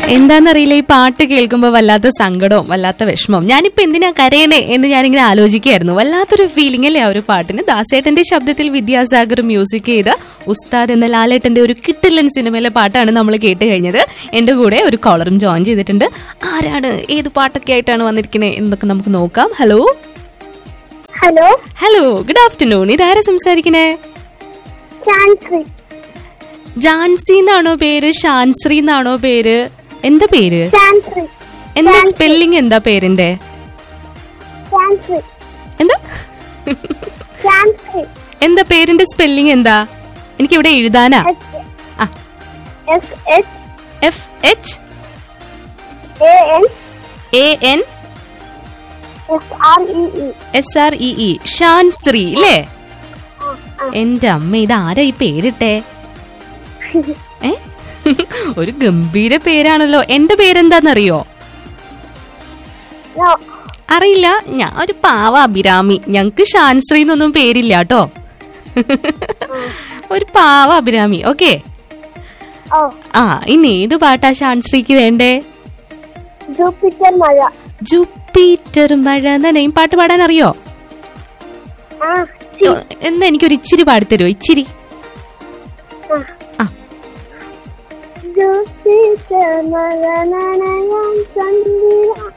എന്താന്നറിയില്ല ഈ പാട്ട് കേൾക്കുമ്പോൾ വല്ലാത്ത സങ്കടവും വല്ലാത്ത വിഷമവും ഞാനിപ്പോ എന്തിനാ കരയണേ എന്ന് ഞാനിങ്ങനെ ആലോചിക്കായിരുന്നു വല്ലാത്തൊരു ഫീലിംഗ് അല്ലേ ആ ഒരു പാട്ടിന് ദാസേട്ടന്റെ ശബ്ദത്തിൽ വിദ്യാസാഗർ മ്യൂസിക് ചെയ്ത ഉസ്താദ് എന്ന ലാലേട്ടന്റെ ഒരു കിട്ടില്ലൻ സിനിമയിലെ പാട്ടാണ് നമ്മൾ കേട്ട് കഴിഞ്ഞത് എന്റെ കൂടെ ഒരു കോളറും ജോയിൻ ചെയ്തിട്ടുണ്ട് ആരാണ് ഏത് പാട്ടൊക്കെ ആയിട്ടാണ് വന്നിരിക്കുന്നത് എന്നൊക്കെ നമുക്ക് നോക്കാം hello hello hello good afternoon ഇതാരാ സംസാരിക്കണേ ചാൻശ്രീ ജാൻസി എന്നാണോ പേര് ഷാൻശ്രീ എന്നാണോ പേര് എന്താ പേര് ചാൻശ്രീ എന്താ സ്പെല്ലിംഗ് എന്താ പേരിന്റെ ചാൻശ്രീ എന്താ ചാൻശ്രീ എന്താ പേരിന്റെ സ്പെല്ലിംഗ് എന്താ എനിക്ക് ഇവിടെ എഴുതാനാ എച്ച് ആ S H F H A N A N S R E E S R E E Shanshree അല്ലേ എന്റെ അമ്മ ഇത് ആരാ ഈ പേരിട്ടെ ഏ ഒരു ഗംഭീര പേരാണല്ലോ എന്റെ പേരെന്താന്നറിയോ നോ അറിയില്ല ഞാൻ ഒരു പാവ അഭിരാമി ഞങ്ങക്ക് ഷാൻശ്രീ എന്നൊന്നും പേരില്ല കേട്ടോ ഒരു പാവ അഭിരാമി ഓക്കെ ഓ ആ ഇനി ഏത് പാട്ടാ ഷാൻശ്രീക്ക് വേണ്ടേ ജൂപ്പിറ്റർ മഴ ജൂപ്പിറ്റർ മഴ നനയും പാട്ട് പാടാൻ അറിയോ ആ ഓ, എന്നാ എനിക്കൊരു ഇച്ചിരി പാടിത്തരുമോ ഇച്ചിരി ആ ജൂപ്പിറ്റർ മഴ നനയാൻ ചന്ദ്ര